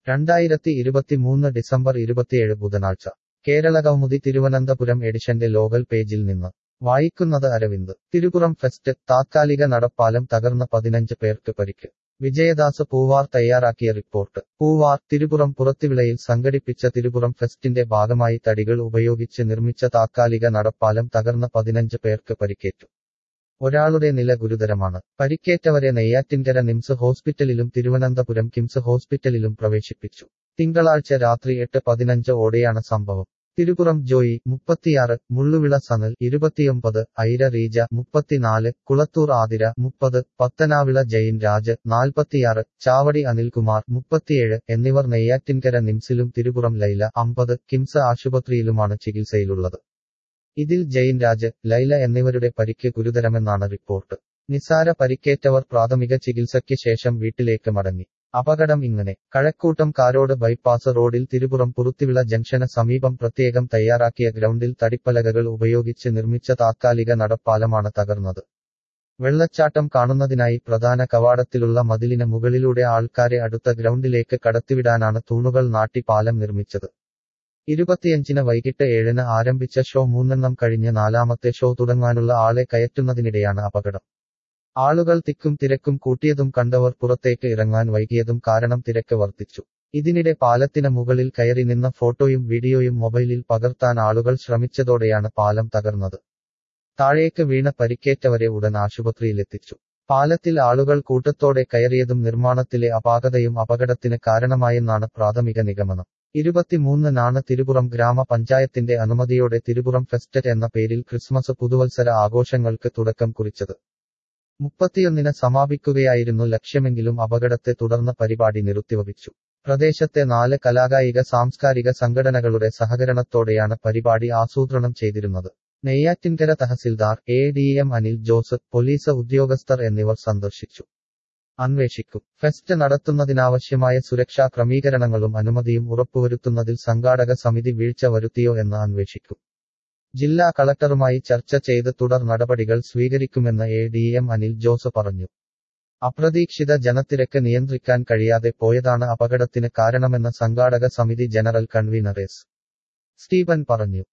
രണ്ടായിരത്തി ഇരുപത്തിമൂന്ന് ഡിസംബർ ഇരുപത്തിയേഴ് ബുധനാഴ്ച കേരളകൗമുദി തിരുവനന്തപുരം എഡിഷന്റെ ലോകൽ പേജിൽ നിന്ന് വായിക്കുന്നത് അരവിന്ദ് തിരുപുറം ഫെസ്റ്റ് താത്കാലിക നടപ്പാലം തകർന്ന പതിനഞ്ച് പേർക്ക് പരിക്ക് വിജയദാസ് പൂവാർ തയ്യാറാക്കിയ റിപ്പോർട്ട് പൂവാർ തിരുപുറം പുറത്തിവിളയിൽ സംഘടിപ്പിച്ച തിരുപുറം ഫെസ്റ്റിന്റെ ഭാഗമായി തടികൾ ഉപയോഗിച്ച് നിർമ്മിച്ച താത്കാലിക നടപ്പാലം തകർന്ന പതിനഞ്ച് പേർക്ക് പരിക്കേറ്റു ഒരാളുടെ നില ഗുരുതരമാണ് പരിക്കേറ്റവരെ നെയ്യാറ്റിൻകര നിംസ് ഹോസ്പിറ്റലിലും തിരുവനന്തപുരം കിംസ് ഹോസ്പിറ്റലിലും പ്രവേശിപ്പിച്ചു തിങ്കളാഴ്ച രാത്രി എട്ട് പതിനഞ്ച് ഓടെയാണ് സംഭവം തിരുപുറം ജോയി മുപ്പത്തിയാറ് മുള്ളുവിള സനൽ ഇരുപത്തിയൊമ്പത് ഐര റീജ മുപ്പത്തിനാല് കുളത്തൂർ ആതിര മുപ്പത് പത്തനാവിള ജയിൻ രാജ് നാൽപ്പത്തിയാറ് ചാവടി അനിൽകുമാർ മുപ്പത്തിയേഴ് എന്നിവർ നെയ്യാറ്റിൻകര നിംസിലും തിരുപുറം ലൈല അമ്പത് കിംസ് ആശുപത്രിയിലുമാണ് ചികിത്സയിലുള്ളത് ഇതിൽ ജയിൻ രാജ് ലൈല എന്നിവരുടെ പരിക്ക് ഗുരുതരമെന്നാണ് റിപ്പോർട്ട് നിസാര പരിക്കേറ്റവർ പ്രാഥമിക ചികിത്സയ്ക്ക് ശേഷം വീട്ടിലേക്ക് മടങ്ങി അപകടം ഇങ്ങനെ കഴക്കൂട്ടം കാരോട് ബൈപ്പാസ് റോഡിൽ തിരുപുറം പുറത്തിവിള ജംഗ്ഷന് സമീപം പ്രത്യേകം തയ്യാറാക്കിയ ഗ്രൗണ്ടിൽ തടിപ്പലകകൾ ഉപയോഗിച്ച് നിർമ്മിച്ച താത്കാലിക നടപ്പാലമാണ് തകർന്നത് വെള്ളച്ചാട്ടം കാണുന്നതിനായി പ്രധാന കവാടത്തിലുള്ള മതിലിന് മുകളിലൂടെ ആൾക്കാരെ അടുത്ത ഗ്രൗണ്ടിലേക്ക് കടത്തിവിടാനാണ് തൂണുകൾ നാട്ടി പാലം നിർമ്മിച്ചത് ഇരുപത്തിയഞ്ചിന് വൈകിട്ട് ഏഴിന് ആരംഭിച്ച ഷോ മൂന്നെണ്ണം കഴിഞ്ഞ് നാലാമത്തെ ഷോ തുടങ്ങാനുള്ള ആളെ കയറ്റുന്നതിനിടെയാണ് അപകടം ആളുകൾ തിക്കും തിരക്കും കൂട്ടിയതും കണ്ടവർ പുറത്തേക്ക് ഇറങ്ങാൻ വൈകിയതും കാരണം തിരക്ക് വർദ്ധിച്ചു ഇതിനിടെ പാലത്തിന് മുകളിൽ കയറി നിന്ന ഫോട്ടോയും വീഡിയോയും മൊബൈലിൽ പകർത്താൻ ആളുകൾ ശ്രമിച്ചതോടെയാണ് പാലം തകർന്നത് താഴേക്ക് വീണ പരിക്കേറ്റവരെ ഉടൻ ആശുപത്രിയിലെത്തിച്ചു പാലത്തിൽ ആളുകൾ കൂട്ടത്തോടെ കയറിയതും നിർമ്മാണത്തിലെ അപാകതയും അപകടത്തിന് കാരണമായെന്നാണ് പ്രാഥമിക നിഗമനം ഇരുപത്തിമൂന്നിനാണ് തിരുപുറം ഗ്രാമപഞ്ചായത്തിന്റെ അനുമതിയോടെ തിരുപുറം ഫെസ്റ്ററ്റ് എന്ന പേരിൽ ക്രിസ്മസ് പുതുവത്സര ആഘോഷങ്ങൾക്ക് തുടക്കം കുറിച്ചത് മുപ്പത്തിയൊന്നിന് സമാപിക്കുകയായിരുന്നു ലക്ഷ്യമെങ്കിലും അപകടത്തെ തുടർന്ന് പരിപാടി നിർത്തിവഹിച്ചു പ്രദേശത്തെ നാല് കലാകായിക സാംസ്കാരിക സംഘടനകളുടെ സഹകരണത്തോടെയാണ് പരിപാടി ആസൂത്രണം ചെയ്തിരുന്നത് Neyyattinkara tahsildar A D M Anil Jose police ഉദ്യോഗസ്ഥർ എന്നിവർ സന്ദർശിച്ചു അന്വേഷിക്കും ഫെസ്റ്റ് നടത്തുന്നതിനാവശ്യമായ സുരക്ഷാ ക്രമീകരണങ്ങളും അനുമതിയും ഉറപ്പുവരുത്തുന്നതിൽ സംഘാടക സമിതി വീഴ്ച വരുത്തിയോ എന്ന് അന്വേഷിക്കും ജില്ലാ കളക്ടറുമായി ചർച്ച ചെയ്ത് തുടർ നടപടികൾ സ്വീകരിക്കുമെന്ന് A D M Anil Jose പറഞ്ഞു അപ്രതീക്ഷിത ജനത്തിരക്ക് നിയന്ത്രിക്കാൻ കഴിയാതെ പോയതാണ് അപകടത്തിന് കാരണമെന്ന് സംഘാടക സമിതി ജനറൽ കൺവീനർ എസ് സ്റ്റീവൻ പറഞ്ഞു